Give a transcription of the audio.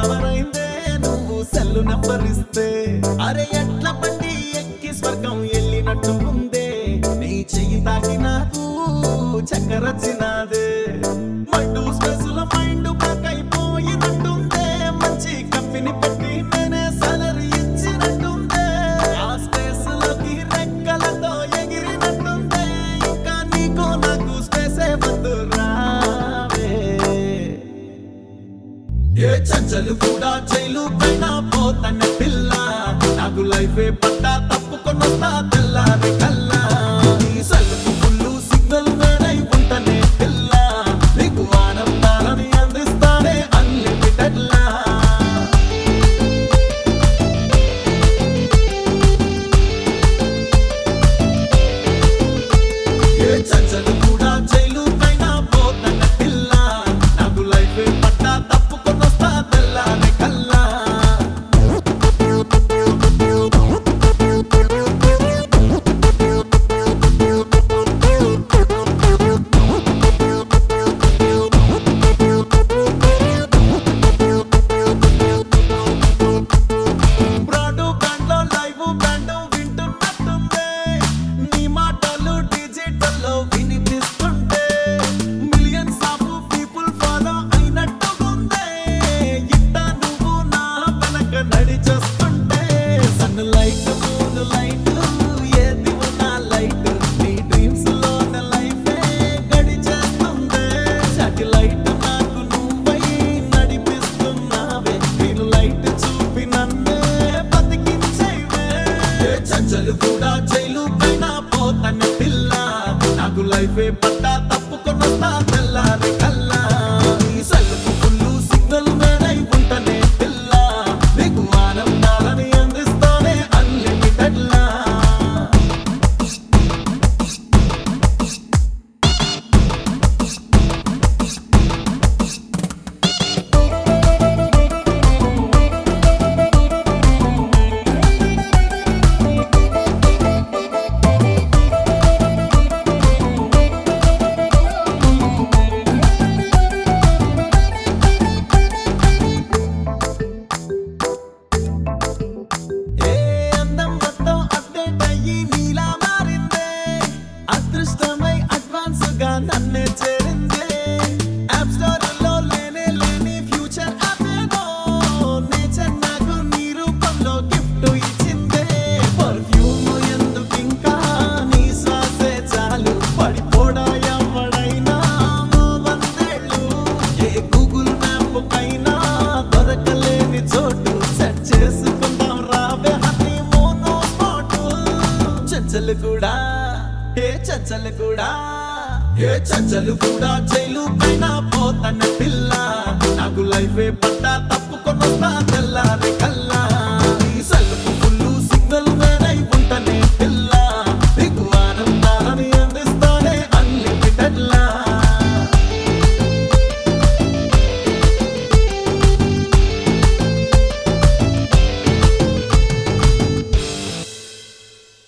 కవరైందే నువ్వు cell number ఇస్తే అరే ఎట్ల బండి ఎక్కి స్వర్గం వెళ్ళినట్టు ఉందే నీ చెయ్యి తాకి నాకు చక్కరచ్చినాదే మండు స్పెషల్ మైండ్ బ్లాక్ అయిపోయినట్టుందే మంచి కంపెనీ పెట్టి నేనే సాలరీ ఇచ్చినట్టుందే ఆ స్పేస్ లోకి రెక్కలతో ఎగిరినట్టుందే ఇంకా నీకు నాకు స్పేసే వద్దు రావే ఏ చంచలు కూడా జైలు పైన పోతన్న పిల్ల నాకు లైఫే పట్టా తప్పుకొనొస్తా తెల్లారి కల్లా నీ సెల్ఫ్ ఫుల్లు సిగ్నల్ వేరై ఉంటనే పిల్ల నీకు ఆనందాలని అందిస్తానే అన్లిమిటెడ్ లా ఏ చంచలు కూడా జైలు పైన పోతన్న పిల్ల నాకు లైఫ్ పట్టా తప్పుకొనొస్తా తెల్లారి కల్లా బ్రాడు బ్యాండ్ లో లైవ్ బ్యాండ్ వింటున్నట్టుందే నీ మాటలు డిజిటల్ లో వినిపిస్తుంటే మిలియన్స్ ఆఫ్ పీపుల్ ఫాలో అయినట్టుగుందే ఇట్ట నువ్వు నా వెనక నడిచొస్తుంటే సన్ లైట్ మూన్ లైట్ ఏది ఉన్నా లైట్ నీ డ్రీమ్స్ లోన లైఫే గడిచేస్తుందే సాటిలైట్ నాకు నువ్వై నడిపిస్తున్నావే నేను లైట్ చూపి నన్నే బతికించేవే ఏ చంచలు కూడా జైలు పైన పోతన్న పిల్ల నాకు లైఫే పట్టా తప్పుకొనొస్తా తెల్లారి కల్లా నీ సెల్ఫ్ ఫుల్లు సిగ్నల్ మేరై ఉంటనే పిల్ల నీకు ఆనందాలని అందిస్తానే అన్లిమిటెడ్ లా ఏ అందం మొత్తం అప్డేట్ అయ్యి నీలా మారిందే అదృష్టమై అడ్వాన్స్ గా నన్నే చేరిందే యాప్ స్టోర్ లో లేనే లేని ఫ్యూచర్ అదేదో నేచర్ నాకు నీ రూపంలో గిఫ్ట్ ఇచ్చిందే పర్ఫ్యూమ్ ఎందుకు ఇంకా నీ శ్వాసే చాలు పడిపోడా ఎవడైనా ఓ వందేళ్ళు ఏ గూగుల్ మ్యాప్ కైనా దొరకలేని చోటు సెట్ చేసుకుందాం రావే హనీ మోనో స్పాట్ చంచలు కూడా ఏ చంచలు కూడా ఏ చంచలు కూడా జైలు